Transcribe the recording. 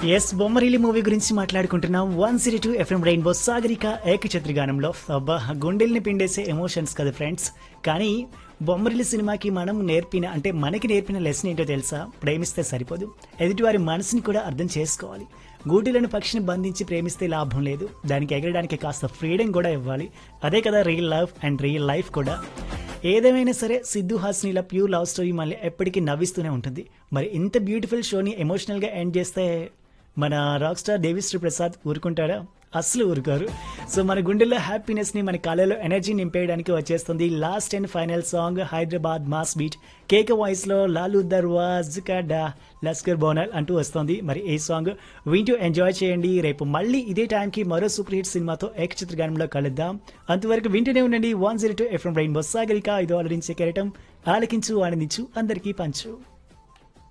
yes బొమ్మరిలి movie గురించి మాట్లాడుకుంటున్నాం one zero two FM Rainbow Sagarika ఏకచిత్ర గానంలో అబ్బా గుండెల్ని పిండేసే ఎమోషన్స్ కదా ఫ్రెండ్స్ కానీ బొమ్మరిలి సినిమాకి మనం నేర్పిన అంటే మనకి నేర్పిన లెసన్ ఏంటో తెలుసా ప్రేమిస్తే సరిపోదు ఎదుటివారి మనసుని కూడా అర్థం చేసుకోవాలి గూటిలను పక్షిని బంధించి ప్రేమిస్తే లాభం లేదు దానికి ఎగరడానికి కాస్త ఫ్రీడమ్ కూడా ఇవ్వాలి అదే కదా real love and real life కూడా ఏదేమైనా సరే సిద్ధు హాస్నీల ప్యూర్ లవ్ స్టోరీ మళ్ళీ ఎప్పటికీ నవ్విస్తూనే ఉంటుంది మరి ఇంత బ్యూటిఫుల్ షోని ఎమోషనల్గా ఎండ్ చేస్తే మన రాక్ స్టార్ దేవిశ్రీ ప్రసాద్ ఊరుకుంటారా అస్సలు ఊరుకోరు సో మన గుండెల్లో హ్యాపీనెస్ని మన కళలో ఎనర్జీ నింపేయడానికి వచ్చేస్తుంది last and final song Hyderabad mass beat కేక వాయిస్లో లాలు దర్వాజ్ కడా లస్కర్ బోనల్ అంటూ వస్తుంది మరి ఈ సాంగ్ వింటూ ఎంజాయ్ చేయండి రేపు మళ్ళీ ఇదే టైంకి మరో సూపర్ హిట్ సినిమాతో ఏకచిత్రగానంలో కలుద్దాం అంతవరకు వింటూనే ఉండండి one zero two FM Rainbow Sagarika ఇది ఆలరించే కెరటం ఆలకించు ఆనందించు అందరికీ పంచు